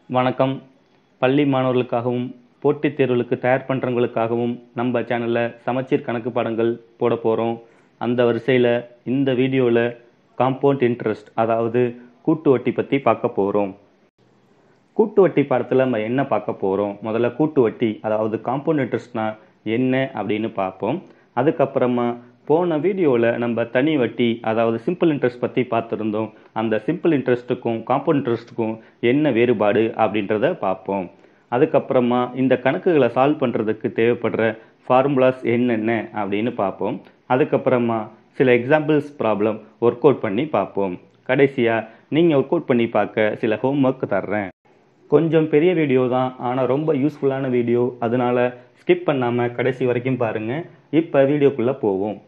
வணக்கம் பள்ளி மாணவர்களுக்காகவும் போட்டித் தேர்வுகளுக்கு தயார் பண்ணுறவங்களுக்காகவும் நம்ம சேனலில் சமச்சீர் கணக்கு பாடங்கள் போட போகிறோம் அந்த வரிசையில் இந்த வீடியோவில் காம்பவுண்ட் இன்ட்ரெஸ்ட் அதாவது கூட்டு வட்டி பற்றி பார்க்க போகிறோம் கூட்டு வட்டி பாடத்தில் நம்ம என்ன பார்க்க போகிறோம் முதல்ல கூட்டு வட்டி அதாவது காம்பவுண்ட் இன்ட்ரெஸ்ட்னா என்ன அப்படின்னு பார்ப்போம் அதுக்கப்புறமா போன வீடியோவில் நம்ம தனி வட்டி அதாவது சிம்பிள் இன்ட்ரெஸ்ட் பற்றி பார்த்துருந்தோம் அந்த சிம்பிள் இன்ட்ரெஸ்ட்டுக்கும் காம்பவுண்ட் இன்ட்ரெஸ்ட்டுக்கும் என்ன வேறுபாடு அப்படின்றத பார்ப்போம் அதுக்கப்புறமா இந்த கணக்குகளை சால்வ் பண்ணுறதுக்கு தேவைப்படுற ஃபார்முலாஸ் என்னென்ன அப்படின்னு பார்ப்போம் அதுக்கப்புறமா சில எக்ஸாம்பிள்ஸ் ப்ராப்ளம் ஒர்க் அவுட் பண்ணி பார்ப்போம் கடைசியாக நீங்கள் ஒர்க் அவுட் பண்ணி பார்க்க சில ஹோம்ஒர்க் தர்றேன் கொஞ்சம் பெரிய வீடியோ தான் ஆனால் ரொம்ப யூஸ்ஃபுல்லான வீடியோ அதனால ஸ்கிப் பண்ணாமல் கடைசி வரைக்கும் பாருங்கள் இப்போ வீடியோக்குள்ளே போவோம்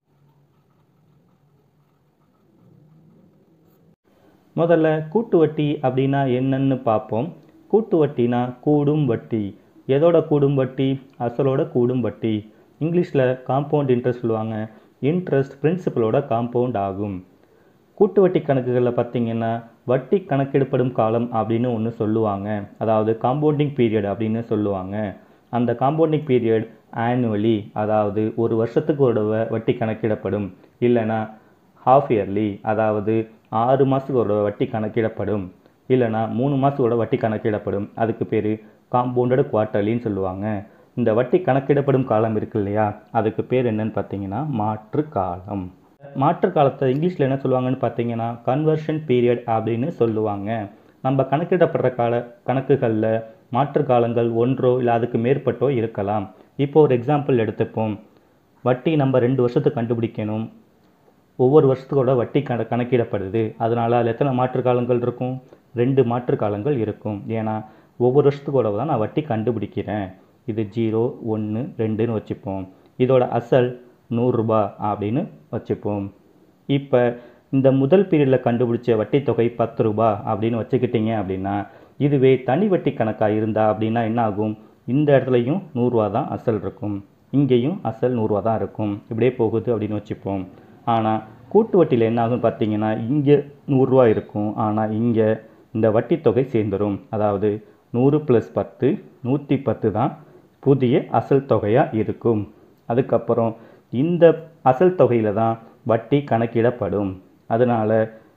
முதல்ல கூட்டு வட்டி அப்படின்னா என்னன்னு பார்ப்போம் கூட்டு வட்டினா கூடும் வட்டி எதோட கூடும் வட்டி அசலோட கூடும் வட்டி இங்கிலீஷில் காம்பவுண்ட் இன்ட்ரெஸ்ட் சொல்லுவாங்க இன்ட்ரெஸ்ட் பிரின்சிபலோட காம்பவுண்ட் ஆகும் கூட்டு வட்டி கணக்குகளில் பார்த்தீங்கன்னா வட்டி கணக்கெடுப்படும் காலம் அப்படின்னு ஒன்று சொல்லுவாங்க அதாவது காம்பவுண்டிங் பீரியட் அப்படின்னு சொல்லுவாங்க அந்த காம்பவுண்டிங் பீரியட் ஆனுவலி அதாவது ஒரு வருஷத்துக்கு ஒரு தடவை வட்டி கணக்கிடப்படும் இல்லைன்னா ஹாஃப் இயர்லி அதாவது ஆறு மாதத்துக்கு ஒரு தடவை வட்டி கணக்கிடப்படும் இல்லைன்னா மூணு மாதத்தோட வட்டி கணக்கிடப்படும் அதுக்கு பேர் காம்பவுண்டட் குவார்ட்டர்லின்னு சொல்லுவாங்க இந்த வட்டி கணக்கிடப்படும் காலம் இருக்கு இல்லையா அதுக்கு பேர் என்னன்னு பார்த்தீங்கன்னா மாற்று காலம் மாற்று காலத்தை இங்கிலீஷில் என்ன சொல்லுவாங்கன்னு பார்த்தீங்கன்னா கன்வர்ஷன் பீரியட் அப்படின்னு சொல்லுவாங்க நம்ம கணக்கிடப்படுற கால கணக்குகளில் மாற்று காலங்கள் ஒன்றோ இல்லை அதுக்கு மேற்பட்டோ இருக்கலாம் இப்போ ஒரு எக்ஸாம்பிள் எடுத்துப்போம் வட்டி நம்ம ரெண்டு வருஷத்துக்கு கண்டுபிடிக்கணும் ஒவ்வொரு வருஷத்துக்கோட வட்டி கண கணக்கிடப்படுது அதனால் அதில் எத்தனை மாற்று காலங்கள் இருக்கும் ரெண்டு மாற்று காலங்கள் இருக்கும் ஏன்னா ஒவ்வொரு வருஷத்துக்கோட தான் நான் வட்டி கண்டுபிடிக்கிறேன் இது ஜீரோ ஒன்று ரெண்டுன்னு வச்சுப்போம் இதோட அசல் நூறுரூபா அப்படின்னு வச்சுப்போம் இப்போ இந்த முதல் பீரியடில் கண்டுபிடிச்ச வட்டி தொகை பத்து ரூபா அப்படின்னு வச்சுக்கிட்டீங்க அப்படின்னா இதுவே தனி வட்டி கணக்காக இருந்தா அப்படின்னா என்ன ஆகும் இந்த இடத்துலையும் நூறுரூவா தான் அசல் இருக்கும் இங்கேயும் அசல் நூறுரூவா தான் இருக்கும் இப்படியே போகுது அப்படின்னு வச்சுப்போம் ஆனால் கூட்டு வட்டியில் என்ன ஆகும் பார்த்தீங்கன்னா இங்கே நூறுரூவா இருக்கும் ஆனால் இங்கே இந்த வட்டி தொகை சேர்ந்துடும் அதாவது நூறு ப்ளஸ் பத்து நூற்றி பத்து தான் புதிய அசல் தொகையாக இருக்கும் அதுக்கப்புறம் இந்த அசல் தொகையில் தான் வட்டி கணக்கிடப்படும் அதனால்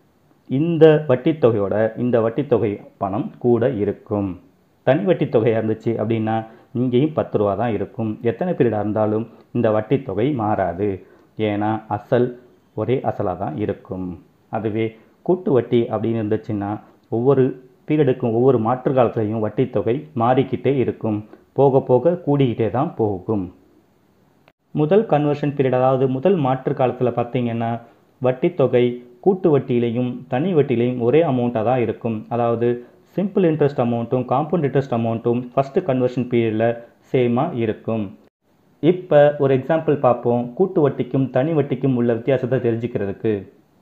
இந்த வட்டி தொகையோட இந்த வட்டி தொகை பணம் கூட இருக்கும் தனி வட்டி தொகையாக இருந்துச்சு அப்படின்னா இங்கேயும் பத்து ரூபா தான் இருக்கும் எத்தனை பீரியடாக இருந்தாலும் இந்த வட்டி தொகை மாறாது ஏன்னா அசல் ஒரே அசலாக தான் இருக்கும் அதுவே கூட்டு வட்டி அப்படின்னு இருந்துச்சுன்னா ஒவ்வொரு பீரியடுக்கும் ஒவ்வொரு மாற்று காலத்துலையும் வட்டி தொகை மாறிக்கிட்டே இருக்கும் போக போக கூடிக்கிட்டே தான் போகும் முதல் கன்வர்ஷன் பீரியட் அதாவது முதல் மாற்று காலத்தில் பார்த்தீங்கன்னா வட்டி தொகை கூட்டு வட்டியிலையும் தனி வட்டியிலையும் ஒரே அமௌண்ட்டாக தான் இருக்கும் அதாவது சிம்பிள் இன்ட்ரெஸ்ட் அமௌண்ட்டும் காம்பவுண்ட் இன்ட்ரெஸ்ட் அமௌண்ட்டும் ஃபஸ்ட்டு கன்வர்ஷன் பீரியடில் சேமாக இருக்கும் இப்போ ஒரு எக்ஸாம்பிள் பார்ப்போம் கூட்டு வட்டிக்கும் தனி வட்டிக்கும் உள்ள வித்தியாசத்தை தெரிஞ்சுக்கிறதுக்கு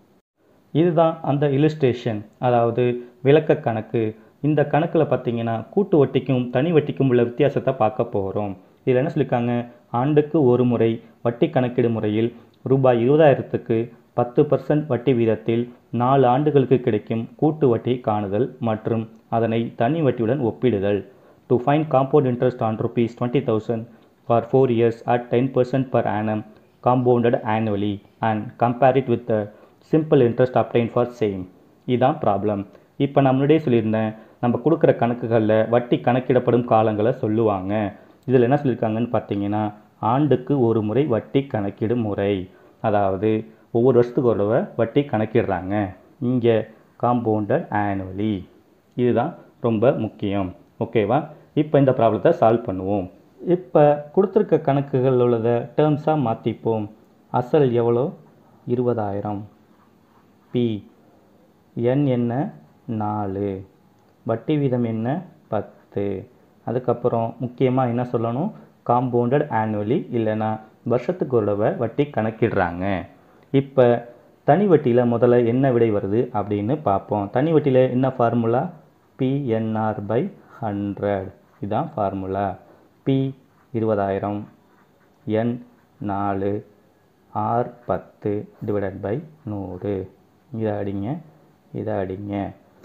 இதுதான் அந்த இலிஸ்ட்ரேஷன் அதாவது விளக்க கணக்கு இந்த கணக்கில் பார்த்தீங்கன்னா கூட்டு வட்டிக்கும் தனி வட்டிக்கும் உள்ள வித்தியாசத்தை பார்க்க போகிறோம் இதில் என்ன சொல்லியிருக்காங்க ஆண்டுக்கு ஒரு முறை வட்டி கணக்கீடு முறையில் ரூபாய் இருபதாயிரத்துக்கு பத்து பர்சன்ட் வட்டி வீதத்தில் நாலு ஆண்டுகளுக்கு கிடைக்கும் கூட்டு வட்டி காணுதல் மற்றும் அதனை தனி வட்டியுடன் ஒப்பிடுதல் to find compound interest on rupees twenty thousand for four years at ten percent per annum compounded annually and compare it with simple interest obtained for same இதுதான் ப்ராப்ளம் இப்போ நான் முன்னாடியே சொல்லியிருந்தேன் நம்ம கொடுக்குற கணக்குகளில் வட்டி கணக்கிடப்படும் காலங்களை சொல்லுவாங்க இதில் என்ன சொல்லியிருக்காங்கன்னு பார்த்தீங்கன்னா ஆண்டுக்கு ஒரு முறை வட்டி கணக்கிடும் முறை அதாவது ஒவ்வொரு வருஷத்துக்கு ஒரு தடவை வட்டி கணக்கிடுறாங்க இங்கே காம்பவுண்டட் ஆனுவலி இதுதான் ரொம்ப முக்கியம் ஓகேவா இப்போ இந்த ப்ராப்ளத்தை சால்வ் பண்ணுவோம் இப்போ கொடுத்துருக்க கணக்குகள் உள்ளதை டேர்ம்ஸாக மாற்றிப்போம் அசல் எவ்வளோ இருபதாயிரம் பி என் என்ன நாலு வட்டி வீதம் என்ன பத்து அதுக்கப்புறம் முக்கியமாக என்ன சொல்லணும் காம்பவுண்டட் ஆனுவலி இல்லைன்னா வருஷத்துக்கு ஒரு தடவை வட்டி கணக்கிடுறாங்க இப்போ தனி வட்டியில் முதல்ல என்ன விடை வருது அப்படின்னு பார்ப்போம் தனி வட்டியில் என்ன ஃபார்முலா பிஎன்ஆர் பை ஹண்ட்ரட் இதுதான் ஃபார்முலா பி இருபதாயிரம் என் நாலு ஆர் பத்து டிவைடட் பை நூறு இதை அடிங்க இதை அடிங்க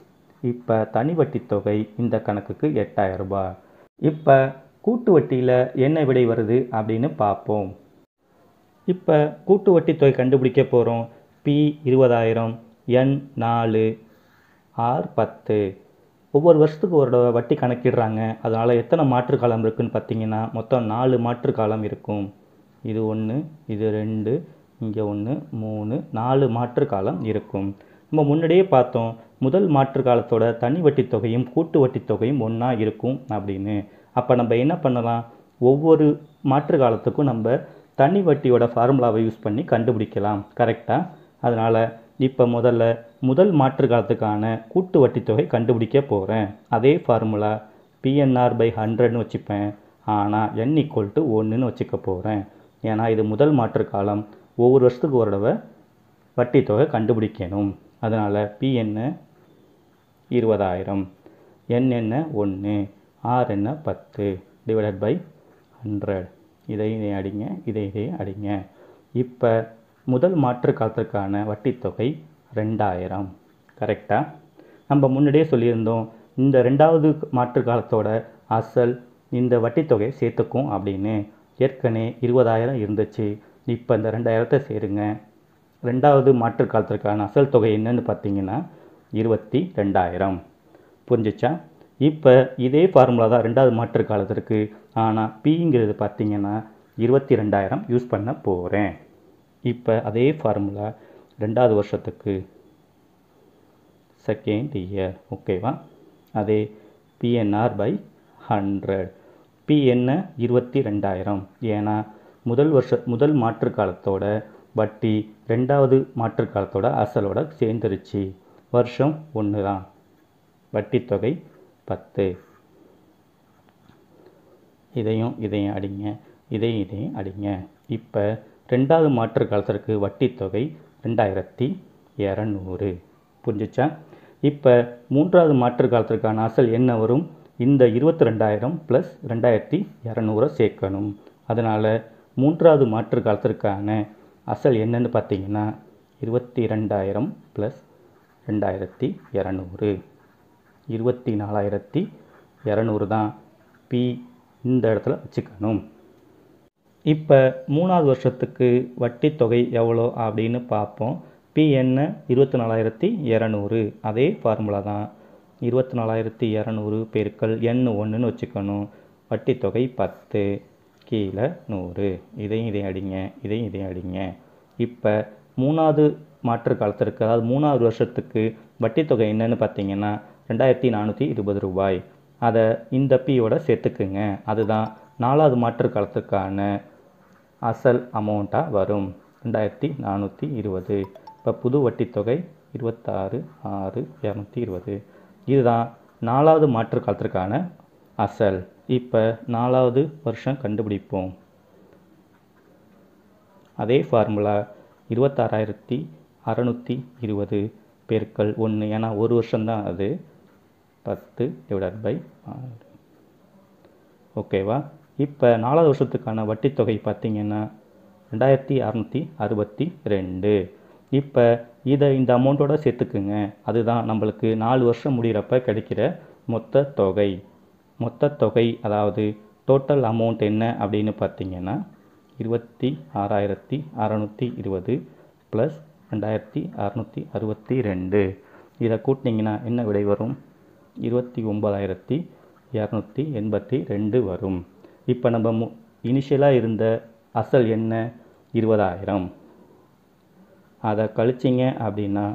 இப்போ தனி வட்டி தொகை இந்த கணக்குக்கு எட்டாயிரம் ரூபாய் இப்போ கூட்டு வட்டியில் என்ன விடை வருது அப்படின்னு பார்ப்போம் இப்போ கூட்டு வட்டி தொகை கண்டுபிடிக்க போகிறோம் பி இருபதாயிரம் என் நாலு ஆர் பத்து ஒவ்வொரு வருஷத்துக்கு ஒரு தடவை வட்டி கணக்கிடுறாங்க அதனால் எத்தனை மாற்று காலம் இருக்குன்னு பார்த்தீங்கன்னா மொத்தம் நாலு மாற்று காலம் இருக்கும் இது ஒன்று இது ரெண்டு இங்கே ஒன்று மூணு நாலு மாற்று காலம் இருக்கும் நம்ம முன்னாடியே பார்த்தோம் முதல் மாற்று காலத்தோட தனி வட்டி தொகையும் கூட்டு வட்டி தொகையும் ஒன்றா இருக்கும் அப்படின்னு அப்போ நம்ம என்ன பண்ணலாம் ஒவ்வொரு மாற்று காலத்துக்கும் நம்ம தனி வட்டியோட ஃபார்முலாவை யூஸ் பண்ணி கண்டுபிடிக்கலாம் கரெக்டாக அதனால் இப்போ முதல்ல முதல் மாற்று காலத்துக்கான கூட்டு வட்டி தொகை கண்டுபிடிக்க போகிறேன் அதே ஃபார்முலா பிஎன்ஆர் பை ஹண்ட்ரட்னு வச்சுப்பேன் ஆனால் என் ஈக்குவல் டு ஒன்றுன்னு வச்சுக்க போகிறேன் ஏன்னா இது முதல் மாற்று காலம் ஒவ்வொரு வருஷத்துக்கு ஒரு தடவை வட்டி தொகை கண்டுபிடிக்கணும் அதனால் பி என்ன இருபதாயிரம் என் என்ன ஒன்று ஆர் என்ன பத்து டிவைடட் பை ஹண்ட்ரட் இதை இதை அடிங்க இதை இதை அடிங்க இப்போ முதல் மாற்று காலத்திற்கான வட்டித் தொகை ரெண்டாயிரம் கரெக்டாக நம்ம முன்னாடியே சொல்லியிருந்தோம் இந்த ரெண்டாவது மாற்று காலத்தோட அசல் இந்த வட்டித் தொகை சேர்த்துக்கும் அப்படின்னு ஏற்கனவே இருபதாயிரம் இருந்துச்சு இப்போ இந்த ரெண்டாயிரத்தை சேருங்க ரெண்டாவது மாற்று காலத்திற்கான அசல் தொகை என்னன்னு பார்த்தீங்கன்னா இருபத்தி ரெண்டாயிரம் புரிஞ்சிச்சா இப்போ இதே ஃபார்முலா தான் ரெண்டாவது மாற்று காலத்திற்கு ஆனால் பிங்கிறது பார்த்தீங்கன்னா இருபத்தி ரெண்டாயிரம் யூஸ் பண்ண போகிறேன் இப்போ அதே ஃபார்முலா ரெண்டாவது வருஷத்துக்கு செகண்ட் இயர் ஓகேவா அதே பிஎன்ஆர் பை ஹண்ட்ரட் பி என்ன இருபத்தி ரெண்டாயிரம் ஏன்னா முதல் வருஷ முதல் மாற்று காலத்தோட வட்டி ரெண்டாவது மாற்று காலத்தோட அசலோட சேர்ந்துருச்சு வருஷம் ஒன்று தான் வட்டி தொகை பத்து இதையும் இதையும் அடிங்க இதையும் இதையும் அடிங்க இப்போ ரெண்டாவது மாற்று காலத்திற்கு வட்டி தொகை ரெண்டாயிரத்தி இரநூறு புரிஞ்சிச்சா இப்போ மூன்றாவது மாற்று காலத்திற்கான அசல் என்ன வரும் இந்த இருபத்தி ரெண்டாயிரம் ப்ளஸ் ரெண்டாயிரத்தி இரநூறை சேர்க்கணும் அதனால் மூன்றாவது மாற்று காலத்திற்கான அசல் என்னன்னு பார்த்தீங்கன்னா இருபத்தி ரெண்டாயிரம் ப்ளஸ் ரெண்டாயிரத்தி இரநூறு இருபத்தி நாலாயிரத்தி இரநூறு தான் பி இந்த இடத்துல வச்சுக்கணும் இப்போ மூணாவது வருஷத்துக்கு வட்டி தொகை எவ்வளோ அப்படின்னு பார்ப்போம் பி என்ன இருபத்தி நாலாயிரத்தி இரநூறு அதே ஃபார்முலா தான் இருபத்தி நாலாயிரத்தி இரநூறு பெருக்கல் எண் ஒன்றுன்னு வச்சுக்கணும் வட்டி தொகை பத்து கீழே நூறு இதையும் இதையும் அடிங்க இதையும் இதையும் அடிங்க இப்போ மூணாவது மாற்று காலத்திற்கு அதாவது மூணாவது வருஷத்துக்கு வட்டி தொகை என்னன்னு பார்த்தீங்கன்னா ரெண்டாயிரத்தி நானூற்றி இருபது ரூபாய் அதை இந்த பியோட சேர்த்துக்குங்க அதுதான் நாலாவது மாற்று காலத்துக்கான அசல் அமௌண்ட்டாக வரும் ரெண்டாயிரத்தி நானூற்றி இருபது இப்போ புது வட்டி தொகை இருபத்தாறு ஆறு இரநூத்தி இருபது இதுதான் நாலாவது மாற்று காலத்திற்கான அசல் இப்போ நாலாவது வருஷம் கண்டுபிடிப்போம் அதே ஃபார்முலா இருபத்தாறாயிரத்தி அறநூற்றி இருபது பெருக்கல் ஒன்று ஏன்னா ஒரு வருஷம்தான் அது பத்து டிவைடட் பை ஆறு ஓகேவா இப்போ நாலாவது வருஷத்துக்கான வட்டி தொகை பார்த்தீங்கன்னா ரெண்டாயிரத்தி அறநூற்றி அறுபத்தி ரெண்டு இப்போ இதை இந்த அமௌண்ட்டோட சேர்த்துக்குங்க அதுதான் நம்மளுக்கு நாலு வருஷம் முடிகிறப்ப கிடைக்கிற மொத்த தொகை மொத்த தொகை அதாவது டோட்டல் அமௌண்ட் என்ன அப்படின்னு பார்த்தீங்கன்னா இருபத்தி ஆறாயிரத்தி அறநூற்றி இருபது ப்ளஸ் ரெண்டாயிரத்தி அறநூற்றி அறுபத்தி ரெண்டு இதை கூட்டினீங்கன்னா என்ன விடை வரும் இருபத்தி ஒம்பதாயிரத்தி இரநூத்தி எண்பத்தி ரெண்டு வரும் இப்போ நம்ம மு இனிஷியலாக இருந்த அசல் என்ன இருபதாயிரம் அதை கழிச்சிங்க அப்படின்னா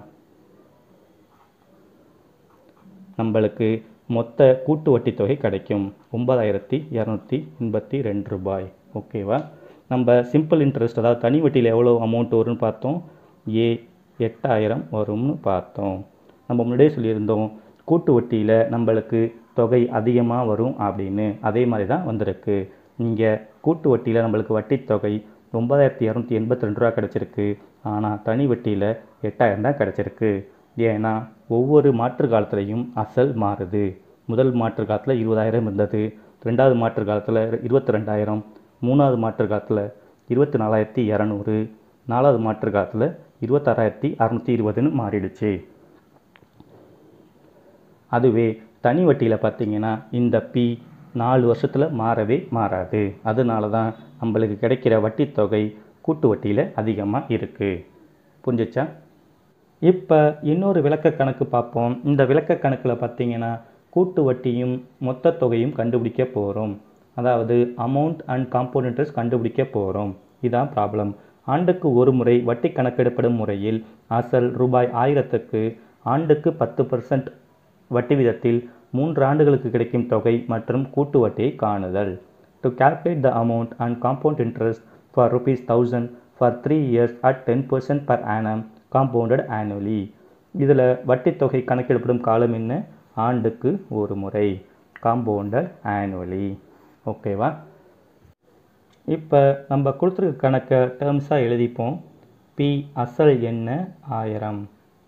நம்மளுக்கு மொத்த கூட்டு வட்டி தொகை கிடைக்கும் ஒன்பதாயிரத்தி இரநூத்தி எண்பத்தி ரெண்டு ரூபாய் ஓகேவா நம்ம சிம்பிள் இன்ட்ரெஸ்ட் அதாவது தனி வட்டியில் எவ்வளோ அமௌண்ட் வரும்னு பார்த்தோம் ஏ எட்டாயிரம் வரும்னு பார்த்தோம் நம்ம முன்னாடியே சொல்லியிருந்தோம் கூட்டு வட்டியில் நம்மளுக்கு தொகை அதிகமாக வரும் அப்படின்னு அதே மாதிரி தான் வந்திருக்கு இங்கே கூட்டு வட்டியில் நம்மளுக்கு வட்டி தொகை ஒன்பதாயிரத்தி இரநூத்தி எண்பத்தி ரெண்டு ரூபா கிடச்சிருக்கு ஆனால் தனி வட்டியில் எட்டாயிரம் தான் கிடச்சிருக்கு ஏன்னா ஒவ்வொரு மாற்று காலத்துலையும் அசல் மாறுது முதல் மாற்று காலத்தில் இருபதாயிரம் இருந்தது ரெண்டாவது மாற்று காலத்தில் இருபத்தி ரெண்டாயிரம் மூணாவது மாற்று காலத்தில் இருபத்தி நாலாயிரத்தி இரநூறு நாலாவது மாற்று காலத்தில் இருபத்தாறாயிரத்தி அறநூற்றி இருபதுன்னு மாறிடுச்சு அதுவே தனி வட்டியில் பார்த்தீங்கன்னா இந்த பி நாலு வருஷத்தில் மாறவே மாறாது அதனால தான் நம்மளுக்கு கிடைக்கிற வட்டி தொகை கூட்டு வட்டியில் அதிகமாக இருக்குது புரிஞ்சிச்சா இப்போ இன்னொரு விளக்க கணக்கு பார்ப்போம் இந்த விளக்க கணக்கில் பார்த்தீங்கன்னா கூட்டு வட்டியும் மொத்த தொகையும் கண்டுபிடிக்க போகிறோம் அதாவது அமௌண்ட் அண்ட் காம்பவுண்ட் இன்ட்ரெஸ்ட் கண்டுபிடிக்க போகிறோம் இதான் ப்ராப்ளம் ஆண்டுக்கு ஒரு முறை வட்டி கணக்கெடுப்படும் முறையில் அசல் ரூபாய் ஆயிரத்துக்கு ஆண்டுக்கு பத்து பர்சன்ட் வட்டி விதத்தில் மூன்று ஆண்டுகளுக்கு கிடைக்கும் தொகை மற்றும் கூட்டு வட்டியை காணுதல் to calculate the amount and compound interest for rupees 1000 for 3 years at 10% per annum compounded annually இதில் வட்டி தொகை கணக்கிடப்படும் காலம் என்ன ஆண்டுக்கு ஒரு முறை காம்பவுண்டட் ஆனுவலி ஓகேவா இப்போ நம்ம கொடுத்துருக்க கணக்கை டேர்ம்ஸாக எழுதிப்போம் பி அசல் என்ன ஆயிரம்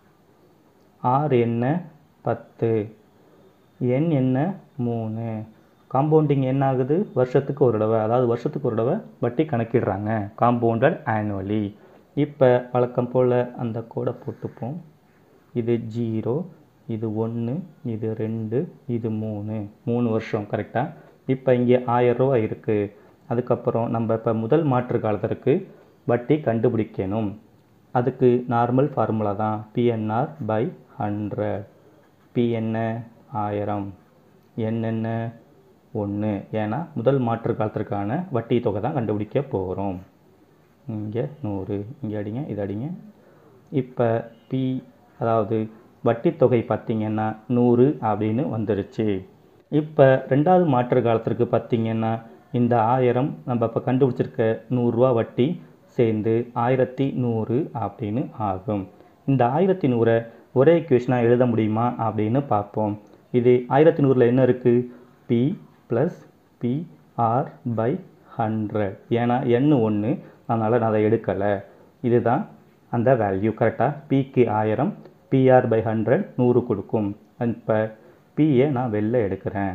ஆர் என்ன பத்து என் என்ன மூணு காம்பவுண்டிங் என்ன ஆகுது வருஷத்துக்கு ஒரு தடவை அதாவது வருஷத்துக்கு ஒரு தடவை வட்டி கணக்கிடுறாங்க காம்பவுண்டட் ஆனுவலி இப்போ வழக்கம் போல் அந்த கோடை போட்டுப்போம் இது ஜீரோ இது ஒன்று இது ரெண்டு இது மூணு மூணு வருஷம் கரெக்டாக இப்போ இங்கே ஆயரூவா இருக்குது அதுக்கப்புறம் நம்ம இப்போ முதல் மாற்று காலத்திற்கு வட்டி கண்டுபிடிக்கணும் அதுக்கு நார்மல் ஃபார்முலா தான் பிஎன்ஆர் பை ஹண்ட்ரட் பி என்ன ஆயிரம் என்னென்ன ஒன்று ஏன்னா முதல் மாற்று காலத்திற்கான வட்டி தொகை தான் கண்டுபிடிக்க போகிறோம் இங்கே நூறு இங்கே அடிங்க இது அடிங்க இப்போ பி அதாவது வட்டி தொகை பார்த்திங்கன்னா நூறு அப்படின்னு வந்துடுச்சு இப்போ ரெண்டாவது மாற்று காலத்திற்கு பார்த்திங்கன்னா இந்த ஆயிரம் நம்ம இப்போ கண்டுபிடிச்சிருக்க நூறுரூவா வட்டி சேர்ந்து ஆயிரத்தி நூறு அப்படின்னு ஆகும் இந்த ஆயிரத்தி நூறை ஒரே இக்குவேஷனாக எழுத முடியுமா அப்படின்னு பார்ப்போம் இது ஆயிரத்தி நூறில் என்ன இருக்குது P plus PR by hundred ஏன்னா எண்ணு ஒன்று அதனால் நான் அதை எடுக்கலை இதுதான் அந்த வேல்யூ கரெக்டாக பிக்கு ஆயிரம் பிஆர் பை ஹண்ட்ரட் நூறு கொடுக்கும் இப்போ பிஏ நான் வெளில எடுக்கிறேன்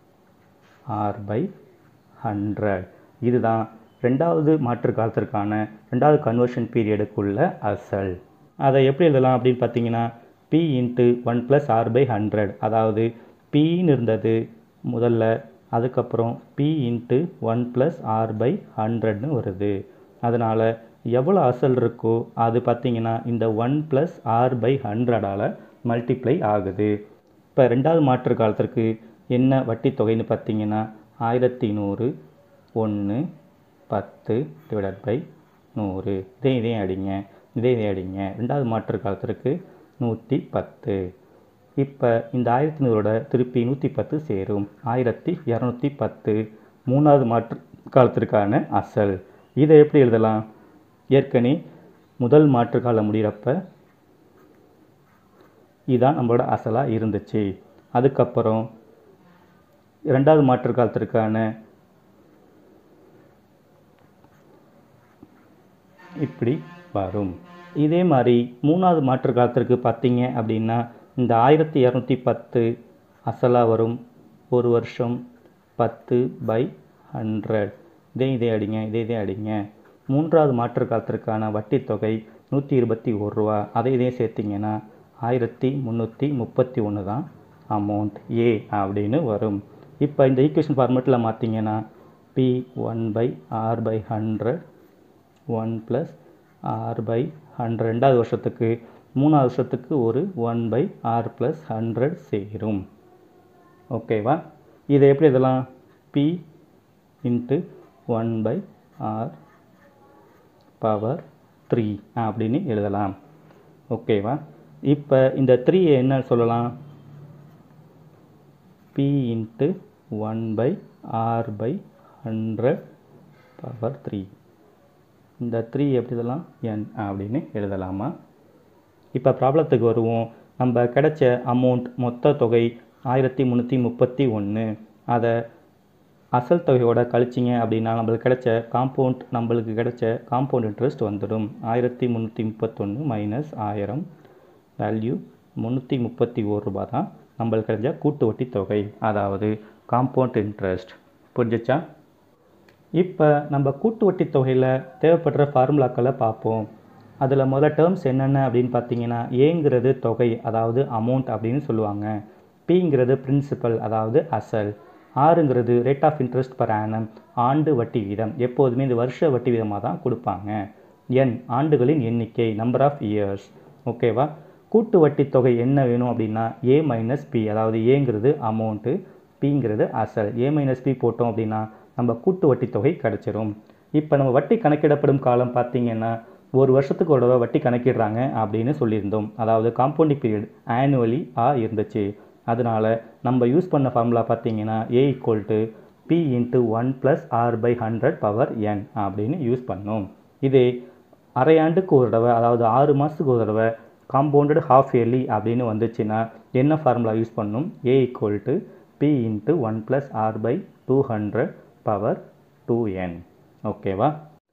ஆர் பை ஹண்ட்ரட் இதுதான் ரெண்டாவது மாற்று காலத்திற்கான ரெண்டாவது கன்வர்ஷன் பீரியடுக்குள்ள அசல் அதை எப்படி எழுதலாம் அப்படின்னு பார்த்தீங்கன்னா P into one plus R by hundred அதாவது பின்னு இருந்தது முதல்ல அதுக்கப்புறம் P into one plus R by ஹண்ட்ரட்னு வருது அதனால் எவ்வளோ அசல் இருக்கோ அது பார்த்தீங்கன்னா இந்த ஒன் ப்ளஸ் ஆர் பை ஹண்ட்ரடால் மல்டிப்ளை ஆகுது இப்போ ரெண்டாவது மாற்று காலத்திற்கு என்ன வட்டி தொகைன்னு பார்த்தீங்கன்னா ஆயிரத்தி நூறு ஒன்று பத்து டிவைடட் பை நூறு இதே இதே அடிங்க இதே இதே அடிங்க ரெண்டாவது மாற்று காலத்திற்கு நூற்றி பத்து இப்போ இந்த ஆயிரத்தி நூறோட திருப்பி நூற்றி பத்து சேரும் ஆயிரத்தி இரநூத்தி பத்து மூணாவது மாற்று காலத்திற்கான அசல் இதை எப்படி எழுதலாம் ஏற்கனவே முதல் மாற்று காலம் முடிகிறப்ப இதான் நம்மளோட அசலாக இருந்துச்சு அதுக்கப்புறம் ரெண்டாவது மாற்று காலத்திற்கான இப்படி வரும் இதே மாதிரி மூணாவது மாற்று காலத்திற்கு பார்த்தீங்க அப்படின்னா இந்த ஆயிரத்தி இரநூத்தி பத்து அசலாக வரும் ஒரு வருஷம் பத்து பை ஹண்ட்ரட் இதே இதே அடிங்க இதே இதே அடிங்க மூன்றாவது மாற்று காலத்திற்கான வட்டி தொகை நூற்றி இருபத்தி ஒரு ரூபா அதை இதே சேர்த்திங்கன்னா ஆயிரத்தி முந்நூற்றி முப்பத்தி ஒன்று தான் அமௌண்ட் ஏ அப்படின்னு வரும் இப்போ இந்த ஈக்குவேஷன் ஃபார்மேட்டில் மாற்றிங்கன்னா P one by R by hundred one plus R by hundred ரெண்டாவது வருஷத்துக்கு மூணாவது வருஷத்துக்கு ஒரு one by R plus hundred சேரும் ஓகேவா இதை எப்படி இதெல்லாம் P into one by R power three அப்படின்னு எழுதலாம் ஓகேவா இப்போ இந்த த்ரீயை என்ன சொல்லலாம் P into one by R by hundred power three இந்த த்ரீ எப்படி எழுதலாம் என் அப்படின்னு எழுதலாமா இப்போ ப்ராப்ளத்துக்கு வருவோம் நம்ம கிடைச்ச அமௌண்ட் மொத்த தொகை ஆயிரத்தி முந்நூற்றி முப்பத்தி ஒன்று அதை அசல் தொகையோட கழிச்சிங்க அப்படின்னா நம்மளுக்கு கிடைச்ச காம்பவுண்ட் நம்மளுக்கு கிடைச்ச காம்பவுண்ட் இன்ட்ரெஸ்ட் வந்துடும் ஆயிரத்தி முந்நூற்றி முப்பத்தொன்று மைனஸ் ஆயிரம் வேல்யூ முந்நூற்றி முப்பத்தி ஒரு ரூபா தான் நம்மளுக்கு கிடைச்ச கூட்டு வட்டி தொகை அதாவது காம்பவுண்ட் இன்ட்ரெஸ்ட் புரிஞ்சிச்சா இப்போ நம்ம கூட்டு வட்டி தொகையில் தேவைப்படுற ஃபார்முலாக்களை பார்ப்போம் அதில் முதல்ல டேர்ம்ஸ் என்னென்ன அப்படின்னு பார்த்தீங்கன்னா ஏங்கிறது தொகை அதாவது அமௌண்ட் அப்படின்னு சொல்லுவாங்க பிங்கிறது பிரின்சிபல் அதாவது அசல் ஆறுங்கிறது rate of interest per annum ஆண்டு வட்டி வீதம் எப்போதுமே இந்த வருஷ வட்டி வீதமாக தான் கொடுப்பாங்க என் ஆண்டுகளின் எண்ணிக்கை நம்பர் ஆஃப் இயர்ஸ் ஓகேவா கூட்டு வட்டி தொகை என்ன வேணும் அப்படின்னா ஏ மைனஸ் பி அதாவது ஏங்கிறது அமௌண்ட்டு பிங்கிறது அசல் ஏ மைனஸ் பி போட்டோம் அப்படின்னா நம்ம கூட்டு வட்டி தொகை கிடச்சிரும் இப்போ நம்ம வட்டி கணக்கிடப்படும் காலம் பார்த்தீங்கன்னா ஒரு வருஷத்துக்கு ஒரு தடவை வட்டி கணக்கிடுறாங்க அப்படின்னு சொல்லியிருந்தோம் அதாவது காம்பவுண்டிங் பீரியட் ஆனுவலி ஆ இருந்துச்சு அதனால் நம்ம யூஸ் பண்ண ஃபார்முலா பார்த்தீங்கன்னா A equal to P into one plus R by hundred power N அப்படின்னு யூஸ் பண்ணோம் இதே அரையாண்டுக்கு ஒரு தடவை அதாவது ஆறு மாதத்துக்கு ஒரு தடவை காம்பவுண்டட் ஹாஃப் இயர்லி அப்படின்னு வந்துச்சுன்னா என்ன ஃபார்முலா யூஸ் பண்ணணும் A equal to P into one plus R by two hundred power two N ஓகேவா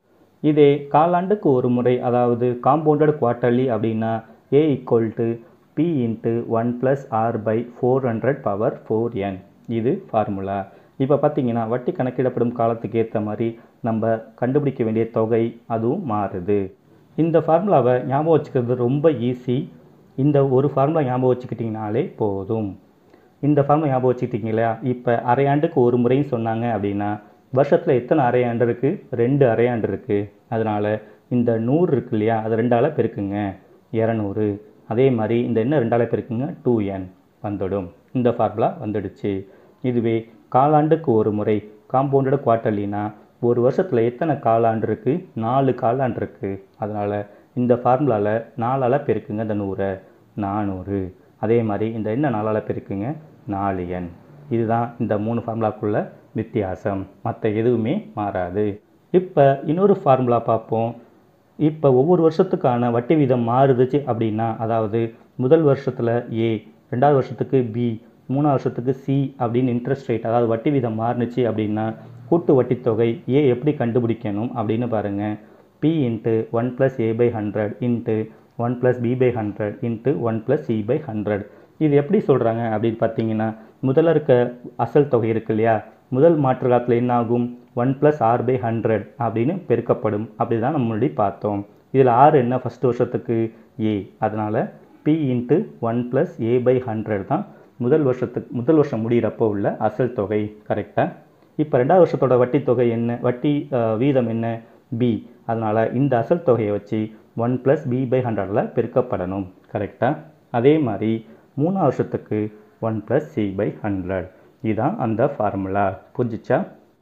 இதே காலாண்டுக்கு ஒரு முறை அதாவது காம்பவுண்டட் குவார்ட்டர்லி அப்படின்னா A equal to P into one plus R by four hundred power four N இது formula இப்போ பார்த்தீங்கன்னா வட்டி கணக்கிடப்படும் காலத்துக்கு ஏற்ற மாதிரி நம்ம கண்டுபிடிக்க வேண்டிய தொகை அதுவும் மாறுது இந்த ஃபார்முலாவை ஞாபகம் வச்சுக்கிறது ரொம்ப ஈஸி இந்த ஒரு ஃபார்முலா ஞாபகம் வச்சுக்கிட்டிங்கனாலே போதும் இந்த ஃபார்முலா ஞாபகம் வச்சுக்கிட்டீங்களா இப்போ அரையாண்டுக்கு ஒரு முறையும் சொன்னாங்க அப்படின்னா வருஷத்தில் எத்தனை அரையாண்டு இருக்குது ரெண்டு அரையாண்டு இருக்குது அதனால் இந்த நூறு இருக்கு இல்லையா அது ரெண்டால் பெருக்குங்க இரநூறு அதே மாதிரி இந்த என்ன ரெண்டால் பெருக்குங்க டூ என் வந்துடும் இந்த ஃபார்முலா வந்துடுச்சு இதுவே காலாண்டுக்கு ஒரு முறை காம்பவுண்டட் குவார்ட்டர்லினா ஒரு வருஷத்தில் எத்தனை காலாண்டு இருக்குது நாலு காலாண்டு இருக்குது அதனால் இந்த ஃபார்முலாவில் நாலால் பெருக்குங்க இந்த நூறை நானூறு அதே மாதிரி இந்த என்ன நாலால் பெருக்குங்க நாலு எண் இதுதான் இந்த மூணு ஃபார்முலாக்குள்ள வித்தியாசம் மற்ற எதுவுமே மாறாது இப்போ இன்னொரு ஃபார்முலா பார்ப்போம் இப்போ ஒவ்வொரு வருஷத்துக்கான வட்டி வீதம் மாறுதுச்சு அப்படின்னா அதாவது முதல் வருஷத்தில் ஏ ரெண்டாவது வருஷத்துக்கு பி மூணாவது வருஷத்துக்கு சி அப்படின்னு இன்ட்ரெஸ்ட் ரேட் அதாவது வட்டி வீதம் மாறுனுச்சு அப்படின்னா கூட்டு வட்டி தொகை ஏ எப்படி கண்டுபிடிக்கணும் அப்படின்னு பாருங்கள் P into one plus A by hundred into one plus B by hundred into one plus C by hundred இது எப்படி சொல்கிறாங்க அப்படின்னு பார்த்தீங்கன்னா முதல்ல இருக்க அசல் தொகை இருக்கு இல்லையா முதல் மாற்று காலத்தில் என்ன ஆகும் one plus R by hundred அப்படின்னு பெருக்கப்படும் அப்படி தான் நம்ம முன்னாடி பார்த்தோம் இதில் ஆறு என்ன ஃபஸ்ட் வருஷத்துக்கு ஏ அதனால் P into one plus A by hundred தான் முதல் வருஷத்துக்கு முதல் வருஷம் முடிகிறப்போ உள்ள அசல் தொகை கரெக்டாக இப்போ ரெண்டாவது வருஷத்தோட வட்டி தொகை என்ன வட்டி அஹ், வீதம் என்ன பி அதனால் இந்த அசல் தொகையை வச்சு ஒன் ப்ளஸ் பி பை ஹண்ட்ரடில் பெருக்கப்படணும் கரெக்டாக அதே மாதிரி மூணாவது வருஷத்துக்கு one plus C by hundred இதுதான் அந்த ஃபார்முலா புரிஞ்சிச்சா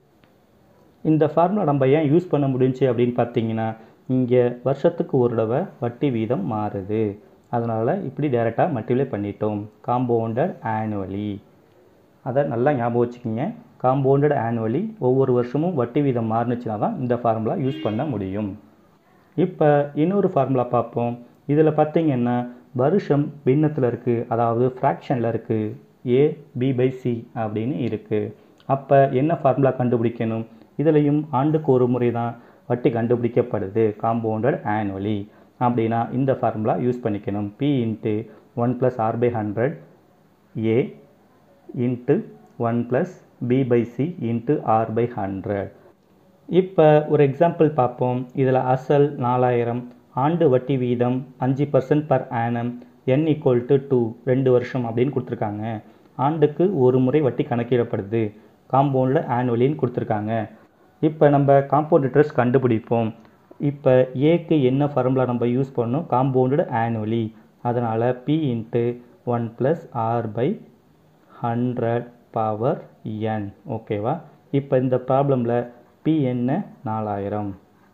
இந்த ஃபார்முலா நம்ம ஏன் யூஸ் பண்ண முடிஞ்சுச்சு அப்படின்னு பார்த்தீங்கன்னா இங்கே வருஷத்துக்கு ஒரு தடவை வட்டி வீதம் மாறுது அதனால் இப்படி டைரெக்டாக மல்டிப்ளை பண்ணிட்டோம் காம்பவுண்டட் ஆனுவலி அதை நல்லா ஞாபகம் வச்சுக்கிங்க காம்பவுண்டட் ஆனுவலி ஒவ்வொரு வருஷமும் வட்டி வீதம் மாறுனுச்சுன்னா தான் இந்த ஃபார்முலா யூஸ் பண்ண முடியும் இப்போ இன்னொரு ஃபார்முலா பார்ப்போம் இதில் பார்த்தீங்கன்னா வருஷம் பின்னத்தில் இருக்குது அதாவது ஃப்ராக்ஷனில் இருக்குது ஏ பி பை சி அப்படின்னு இருக்குது அப்போ என்ன ஃபார்முலா கண்டுபிடிக்கணும் இதுலேயும் ஆண்டுக்கு ஒரு முறை தான் வட்டி கண்டுபிடிக்கப்படுது காம்பவுண்டட் ஆனுவலி அப்படின்னா இந்த ஃபார்முலா யூஸ் பண்ணிக்கணும் P into one plus R by hundred A into one plus B by C into R by hundred இப்போ ஒரு எக்ஸாம்பிள் பார்ப்போம் இதில் அசல் நாலாயிரம் ஆண்டு வட்டி வீதம் அஞ்சு percent per annum N equal to two ரெண்டு வருஷம் அப்படின்னு கொடுத்துருக்காங்க ஆண்டுக்கு ஒரு முறை வட்டி கணக்கிடப்படுது காம்பவுண்டில் ஆனுவலின்னு கொடுத்துருக்காங்க இப்போ நம்ம காம்பவுண்ட் இன்ட்ரெஸ்ட் கண்டுபிடிப்போம் இப்போ ஏக்கு என்ன ஃபார்முலா நம்ம யூஸ் பண்ணோம் காம்பவுண்டட் ஆனுவலி அதனால் P into one plus R by hundred power N ஓகேவா இப்போ இந்த ப்ராப்ளமில் பி என்ன நாலாயிரம்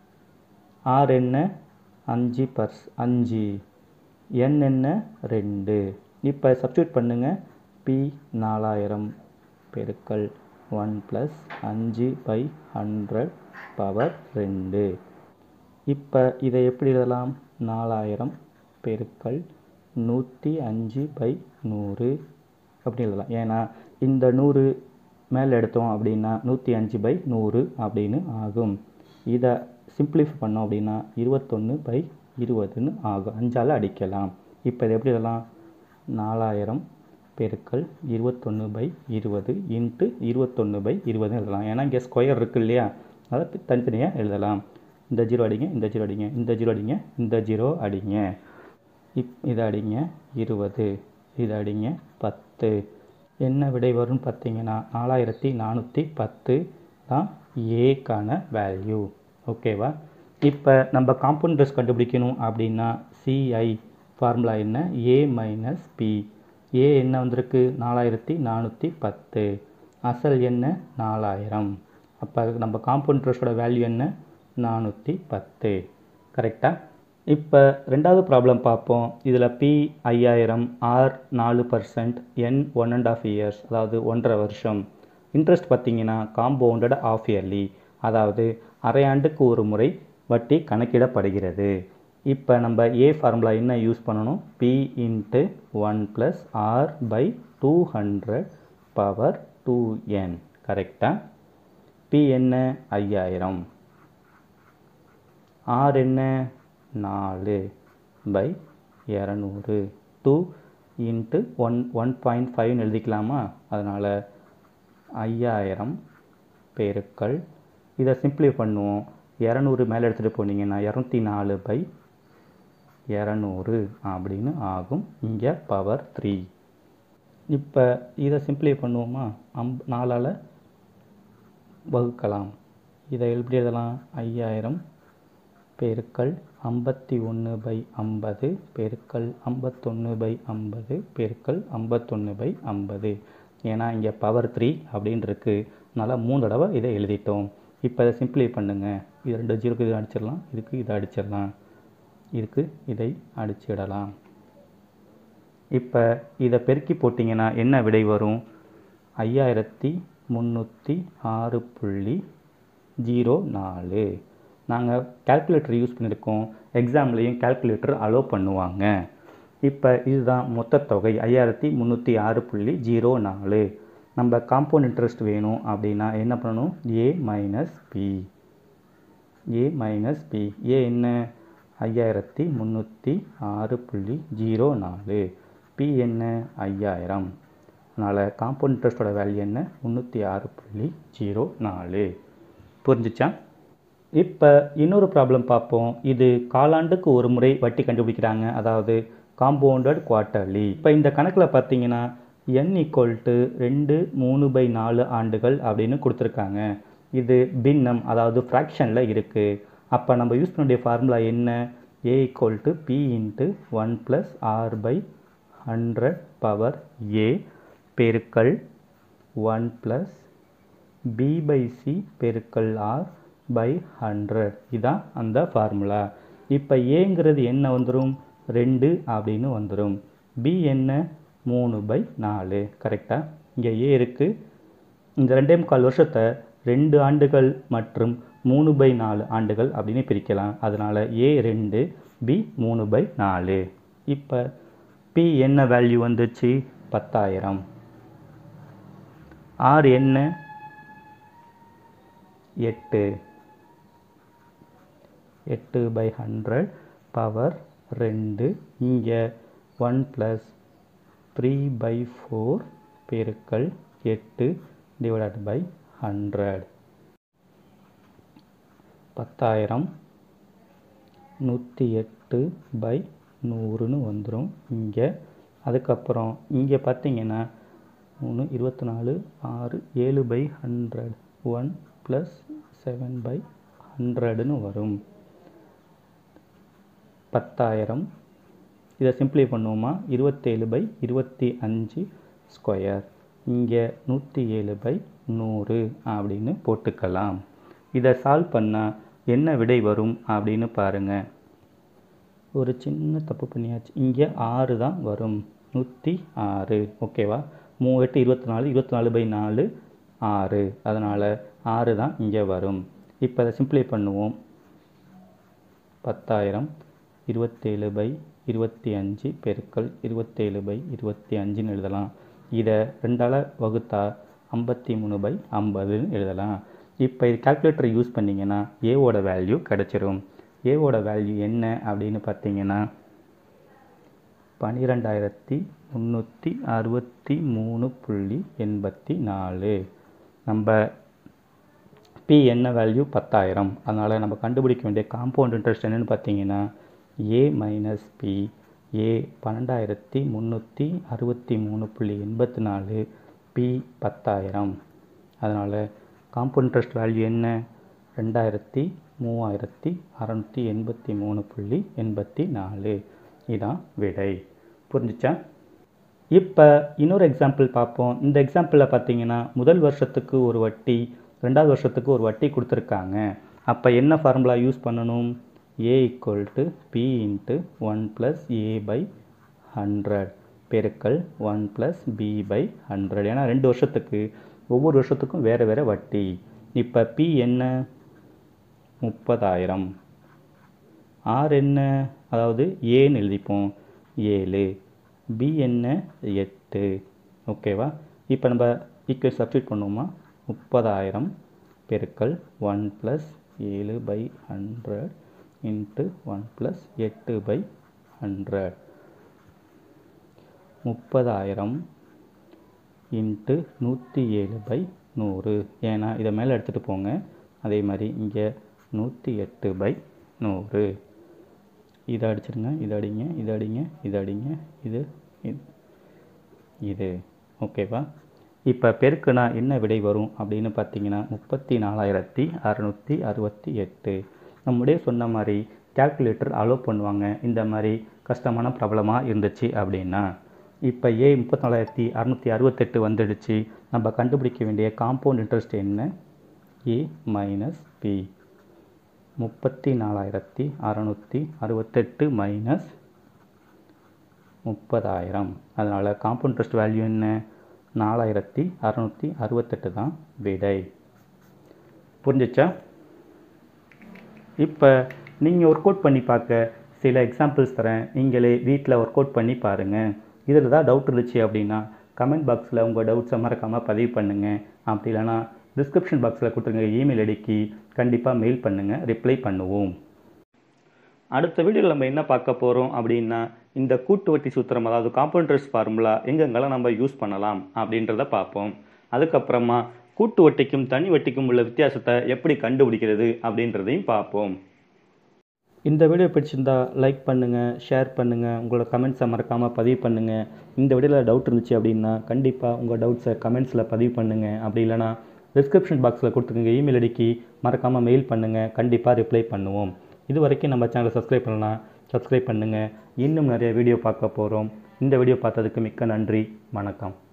ஆர் என்ன அஞ்சு பர்ஸ் அஞ்சு என் என்ன ரெண்டு இப்போ சப்ஸ்டியூட் பண்ணுங்க பி நாலாயிரம் பெருக்கல் ஒன் ப்ளஸ் அஞ்சு பை ஹண்ட்ரட் பவர் ரெண்டு இப்போ இதை எப்படி எழுதலாம் நாலாயிரம் பெருக்கல் நூற்றி அஞ்சு பை நூறு அப்படி எழுதலாம் ஏன்னா இந்த நூறு மேலே எடுத்தோம் அப்படின்னா நூற்றி அஞ்சு பை நூறு அப்படின்னு ஆகும் இதை சிம்பிளிஃபை பண்ணோம் அப்படின்னா இருபத்தொன்று பை இருபதுன்னு ஆகும் அஞ்சால் அடிக்கலாம் இப்போ இதை எப்படி எழுதலாம் நாலாயிரம் பெருக்கல் இருபத்தொன்று பை இருபது இன்ட்டு இருபத்தொன்று பை இருபதுன்னு எழுதலாம் ஏன்னா இங்கே ஸ்கொயர் இருக்கு இல்லையா அதை தனித்தனியாக எழுதலாம் இந்த ஜீரோ அடிங்க இந்த ஜீரோ அடிங்க இந்த ஜீரோ அடிங்க இந்த ஜீரோ அடிங்க இப் இதை அடிங்க இருபது இதை அடிங்க பத்து என்ன விடை வரும்னு பார்த்தீங்கன்னா நாலாயிரத்தி நானூற்றி பத்து தான் ஏக்கான வேல்யூ ஓகேவா இப்போ நம்ம காம்பவுண்ட் இன்ட்ரெஸ்ட் கண்டுபிடிக்கணும் அப்படின்னா சிஐ ஃபார்முலா என்ன ஏ மைனஸ் பி ஏ என்ன வந்திருக்கு நாலாயிரத்தி நானூற்றி பத்து அசல் என்ன நாலாயிரம் அப்போ நம்ம காம்பவுண்ட் இன்ட்ரெஸ்டோட வேல்யூ என்ன நானூற்றி பத்து கரெக்டாக இப்போ ரெண்டாவது ப்ராப்ளம் பார்ப்போம் இதில் பி ஐயாயிரம் ஆர் நாலு percent N one and half years அதாவது ஒன்றரை வருஷம் இன்ட்ரெஸ்ட் பார்த்தீங்கன்னா காம்பவுண்டட் ஆஃப் இயர்லி அதாவது அரை ஆண்டுக்கு ஒரு முறை வட்டி கணக்கிடப்படுகிறது இப்போ நம்ம ஏ ஃபார்முலா என்ன யூஸ் பண்ணணும் P into one plus R by two hundred power two N கரெக்டாக பி என்ன ஐயாயிரம் ஆர் என்ன நாலு பை இரநூறு two into one one point ஃபைவ்னு எழுதிக்கலாமா அதனால் ஐயாயிரம் பெருக்கள் இதை சிம்பிளை பண்ணுவோம் இரநூறு மேலே எடுத்துகிட்டு போனீங்கன்னா இரநூத்தி நாலு பை இரநூறு அப்படின்னு ஆகும் இங்கே பவர் த்ரீ இப்போ இதை சிம்பிளை பண்ணுவோமா அம் நாலால் வகுக்கலாம் இதை எப்படி எழுதலாம் ஐயாயிரம் பெருக்கல் ஐம்பத்தி ஒன்று பை ஐம்பது பெருக்கல் ஐம்பத்தொன்று பை ஐம்பது பெருக்கல் ஐம்பத்தொன்று பை ஐம்பது ஏன்னா இங்கே பவர் த்ரீ அப்படின்னு இருக்குது அதனால் மூணு தடவை இதை எழுதிட்டோம் இப்போ இதை சிம்பிளை பண்ணுங்கள் இது ரெண்டு ஜீரோக்கு இதை அடிச்சிடலாம் இதுக்கு இதை அடிச்சிடலாம் இதுக்கு இதை அடிச்சிடலாம் இப்போ இதை பெருக்கி போட்டிங்கன்னா என்ன விடை வரும் ஐயாயிரத்தி முந்நூற்றி ஆறு புள்ளி ஜீரோ நாலு நாங்கள் கால்குலேட்டர் யூஸ் பண்ணியிருக்கோம் எக்ஸாம்லேயும் கால்குலேட்டர் அலோவ் பண்ணுவாங்க இப்போ இதுதான் மொத்த தொகை ஐயாயிரத்தி முந்நூற்றி ஆறு புள்ளி ஜீரோ நாலு நம்ம காம்பவுண்ட் இன்ட்ரெஸ்ட் வேணும் அப்படின்னா என்ன பண்ணணும் A minus P A minus P A என்ன ஐயாயிரத்தி முந்நூற்றி ஆறு புள்ளி ஜீரோ நாலு பி என்ன ஐயாயிரம் அதனால் காம்பவுண்ட் இன்ட்ரெஸ்ட்டோட வேல்யூ என்ன முந்நூற்றி ஆறு புள்ளி ஜீரோ நாலு புரிஞ்சிச்சா இப்போ இன்னொரு ப்ராப்ளம் பார்ப்போம் இது காலாண்டுக்கு ஒரு முறை வட்டி கண்டுபிடிக்கிறாங்க அதாவது காம்பவுண்டட் குவார்ட்டர்லி இப்போ இந்த கணக்கில் பார்த்தீங்கன்னா n ஈக்குவல் டு ரெண்டு மூணு பை நாலு ஆண்டுகள் அப்படின்னு கொடுத்துருக்காங்க இது பின்னம் அதாவது ஃப்ராக்ஷனில் இருக்குது அப்போ நம்ம யூஸ் பண்ண வேண்டிய ஃபார்முலா என்ன A equal to P into one plus R by hundred power A பெருக்கல் one plus B by C பெருக்கல் ஆர் பை ஹண்ட்ரட் இதான் அந்த ஃபார்முலா இப்போ ஏங்கிறது என்ன வந்துடும் ரெண்டு அப்படின்னு வந்துடும் பி என்ன மூணு பை நாலு கரெக்டாக இங்கே ஏ இருக்குது இந்த ரெண்டே முக்கால் வருஷத்தை ரெண்டு ஆண்டுகள் மற்றும் மூணு பை நாலு ஆண்டுகள் அப்படின்னு பிரிக்கலாம் அதனால் ஏ ரெண்டு பி மூணு பை நாலு இப்போ பி என்ன வேல்யூ வந்துச்சு பத்தாயிரம் ஆர் என்ன எட்டு எட்டு பை ஹண்ட்ரட் பவர் ரெண்டு இங்கே one plus three by four பெருக்கல் எட்டு டிவைடட் பை ஹண்ட்ரட் பத்தாயிரம் நூற்றி எட்டு பை நூறுன்னு வந்துடும் இங்கே அதுக்கப்புறம் இங்கே பார்த்தீங்கன்னா மூணு இருபத்தி நாலு ஆறு ஏழு by hundred one plus seven by ஹண்ட்ரடுன்னு வரும் பத்தாயிரம் இதை சிம்பிளை பண்ணுவோமா இருபத்தேழு பை இருபத்தி அஞ்சு ஸ்கொயர் இங்கே நூற்றி ஏழு பை நூறு அப்படின்னு போட்டுக்கலாம் இதை சால்வ் பண்ணால் என்ன விடை வரும் அப்படின்னு பாருங்கள் ஒரு சின்ன தப்பு பண்ணியாச்சு இங்கே ஆறு தான் வரும் நூற்றி ஆறு ஓகேவா மூணு எட்டு இருபத்தி நாலு இருபத்தி நாலு பை நாலு ஆறு அதனால் ஆறு தான் இங்கே வரும் இப்போ அதை சிம்பிளை பண்ணுவோம் பத்தாயிரம் இருபத்தேழு பை இருபத்தி அஞ்சு பெருக்கல் இருபத்தேழு பை இருபத்தி அஞ்சுன்னு எழுதலாம் இதை ரெண்டால் வகுத்தா ஐம்பத்தி மூணு பை ஐம்பதுன்னு எழுதலாம் இப்போ இது கால்குலேட்டரை யூஸ் பண்ணிங்கன்னா ஏவோட வேல்யூ கிடச்சிரும் ஏவோட வேல்யூ என்ன அப்படின்னு பார்த்தீங்கன்னா பன்னிரெண்டாயிரத்தி முந்நூற்றி அறுபத்தி மூணு புள்ளி எண்பத்தி நாலு நம்ம பி என்ன வேல்யூ பத்தாயிரம் அதனால் நம்ம கண்டுபிடிக்க வேண்டிய காம்பவுண்ட் இன்ட்ரெஸ்ட் என்னென்னு பார்த்தீங்கன்னா ஏ மைனஸ் பி ஏ பன்னெண்டாயிரத்தி முந்நூற்றி அறுபத்தி மூணு புள்ளி எண்பத்தி நாலு பி பத்தாயிரம் அதனால் காம்பவுண்ட் இன்ட்ரெஸ்ட் வேல்யூ என்ன ரெண்டாயிரத்தி மூவாயிரத்தி அறநூற்றி எண்பத்தி மூணு புள்ளி எண்பத்தி நாலு இதான் விடை புரிஞ்சுச்சா இப்போ இன்னொரு எக்ஸாம்பிள் பார்ப்போம் இந்த எக்ஸாம்பிளில் பார்த்தீங்கன்னா முதல் வருஷத்துக்கு ஒரு வட்டி ரெண்டாவது வருஷத்துக்கு ஒரு வட்டி கொடுத்துருக்காங்க அப்போ என்ன ஃபார்முலா யூஸ் பண்ணணும் A equal to P into one plus A by hundred பெருக்கல் one plus B by hundred ஏன்னா ரெண்டு வருஷத்துக்கு ஒவ்வொரு வருஷத்துக்கும் வேறு வேறு வட்டி இப்போ பி என்ன முப்பதாயிரம் ஆர் என்ன அதாவது ஏன்னு எழுதிப்போம் ஏழு பி என்ன எட்டு ஓகேவா இப்போ நம்ம ஈக்குவல் சப்ஸ்டியூட் பண்ணுவோமா முப்பதாயிரம் பெருக்கல் ஒன் ப்ளஸ் ஏழு by hundred into one plus எட்டு பை ஹண்ட்ரட் முப்பதாயிரம் இன்ட்டு நூற்றி ஏழு பை நூறு ஏன்னா இதை மேலே எடுத்துகிட்டு போங்க அதே மாதிரி இங்கே நூற்றி எட்டு பை நூறு இதை அடிச்சிடுங்க இதை அடிங்க இதை அடிங்க இதை அடிங்க இது இது இது ஓகேவா இப்போ பெருக்குனா என்ன விடை வரும் அப்படின்னு பார்த்தீங்கன்னா முப்பத்தி நாலாயிரத்தி அறநூற்றி அறுபத்தி எட்டு நம்முடைய சொன்ன மாதிரி கேல்குலேட்டர் அலோவ் பண்ணுவாங்க இந்த மாதிரி கஷ்டமான ப்ராப்ளமாக இருந்துச்சு அப்படின்னா இப்போ ஏ முப்பத்தி நாலாயிரத்தி அறநூற்றி அறுபத்தெட்டு வந்துடுச்சு நம்ம கண்டுபிடிக்க வேண்டிய காம்பவுண்ட் இன்ட்ரெஸ்ட் என்ன ஏ மைனஸ் பி முப்பத்தி நாலாயிரத்தி அறநூற்றி அறுபத்தெட்டு மைனஸ் முப்பதாயிரம் அதனால் காம்பவுண்ட் இன்ட்ரெஸ்ட் வேல்யூ என்ன நாலாயிரத்தி அறநூற்றி அறுபத்தெட்டு தான் விடை புரிஞ்சிச்சா இப்போ நீங்கள் ஒர்க் அவுட் பண்ணி பார்க்க சில எக்ஸாம்பிள்ஸ் தரேன் நீங்களே வீட்டில் ஒர்க் அவுட் பண்ணி பாருங்கள் இதில் தான் டவுட் இருந்துச்சு அப்படின்னா கமெண்ட் பாக்ஸில் உங்கள் டவுட்ஸை மறக்காமல் பதிவு பண்ணுங்கள் அப்படி இல்லைனா டிஸ்கிரிப்ஷன் பாக்ஸில் கொடுத்துருங்க இமெயில் ஐடிக்கு கண்டிப்பாக மெயில் பண்ணுங்கள் ரிப்ளை பண்ணுவோம் அடுத்த வீடியோவில் நம்ம என்ன பார்க்க போகிறோம் அப்படின்னா இந்த கூட்டு வட்டி சூத்திரம் அதாவது காம்பவுண்டர்ஸ் ஃபார்முலா எங்கெங்கெல்லாம் நம்ம யூஸ் பண்ணலாம் அப்படின்றத பார்ப்போம் அதுக்கப்புறமா கூட்டு வட்டிக்கும் தனி வட்டிக்கும் உள்ள வித்தியாசத்தை எப்படி கண்டுபிடிக்கிறது அப்படின்றதையும் பார்ப்போம் இந்த வீடியோ பிடிச்சிருந்தா லைக் பண்ணுங்கள் ஷேர் பண்ணுங்கள் உங்களோட கமெண்ட்ஸை மறக்காமல் பதிவு பண்ணுங்கள் இந்த வீடியோவில் டவுட் இருந்துச்சு அப்படின்னா கண்டிப்பாக உங்கள் டவுட்ஸை கமெண்ட்ஸில் பதிவு பண்ணுங்கள் அப்படி இல்லைனா டிஸ்கிரிப்ஷன் பாக்ஸில் கொடுத்துருங்க இமெயில் ஐடிக்கு மறக்காமல் மெயில் பண்ணுங்கள் கண்டிப்பாக ரிப்ளை பண்ணுவோம் இது வரைக்கும் நம்ம சேனலை சப்ஸ்கிரைப் பண்ணலாம் சப்ஸ்கிரைப் பண்ணுங்கள் இன்னும் நிறைய வீடியோ பார்க்க போகிறோம் இந்த வீடியோ பார்த்ததுக்கு மிக்க நன்றி வணக்கம்